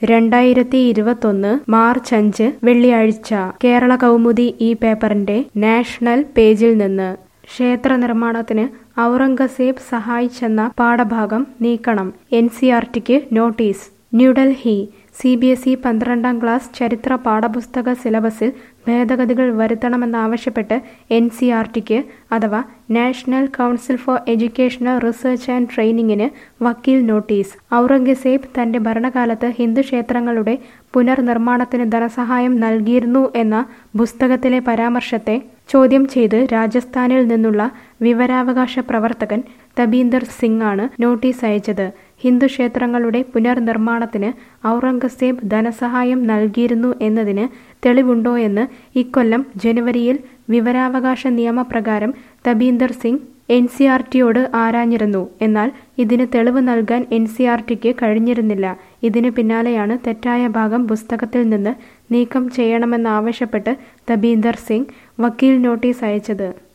രണ്ടായിരത്തി ഇരുപത്തൊന്ന് മാർച്ച് അഞ്ച് വെള്ളിയാഴ്ച കേരള കൗമുദി ഈ പേപ്പറിന്റെ നാഷണൽ പേജിൽ നിന്ന് ക്ഷേത്ര നിർമ്മാണത്തിന് ഔറംഗസേബ് സഹായിച്ചെന്ന പാഠഭാഗം നീക്കണം എൻ സി ആർ ടിക്ക് notice New Delhi C B S E പന്ത്രണ്ടാം ക്ലാസ് ചരിത്ര പാഠപുസ്തക സിലബസിൽ ഭേദഗതികൾ വരുത്തണമെന്നാവശ്യപ്പെട്ട് എൻ സി ആർ ടിക്ക് അഥവാ national council for educational research and ട്രെയിനിങ്ങിന് വക്കീൽ നോട്ടീസ് ഔറംഗസേബ് തന്റെ ഭരണകാലത്ത് ഹിന്ദു ക്ഷേത്രങ്ങളുടെ പുനർനിർമ്മാണത്തിന് ധനസഹായം നൽകിയിരുന്നു എന്ന പുസ്തകത്തിലെ പരാമർശത്തെ ചോദ്യം ചെയ്ത് രാജസ്ഥാനിൽ നിന്നുള്ള വിവരാവകാശ പ്രവർത്തകൻ തബീന്ദർ സിംഗ് ആണ് നോട്ടീസ് അയച്ചത് ഹിന്ദു ക്ഷേത്രങ്ങളുടെ പുനർനിർമ്മാണത്തിന് ഔറംഗസേബ് ധനസഹായം നൽകിയിരുന്നു എന്നതിന് തെളിവുണ്ടോയെന്ന് ഇക്കൊല്ലം ജനുവരിയിൽ വിവരാവകാശ നിയമപ്രകാരം Tabinder Singh N C R ടിയോട് ആരാഞ്ഞിരുന്നു എന്നാൽ ഇതിന് തെളിവ് നൽകാൻ എൻ സി ആർ ടിക്ക് കഴിഞ്ഞിരുന്നില്ല ഇതിന് പിന്നാലെയാണ് തെറ്റായ ഭാഗം പുസ്തകത്തിൽ നിന്ന് നീക്കം ചെയ്യണമെന്നാവശ്യപ്പെട്ട് തബീന്ദർ സിംഗ് വക്കീൽ നോട്ടീസ് അയച്ചത്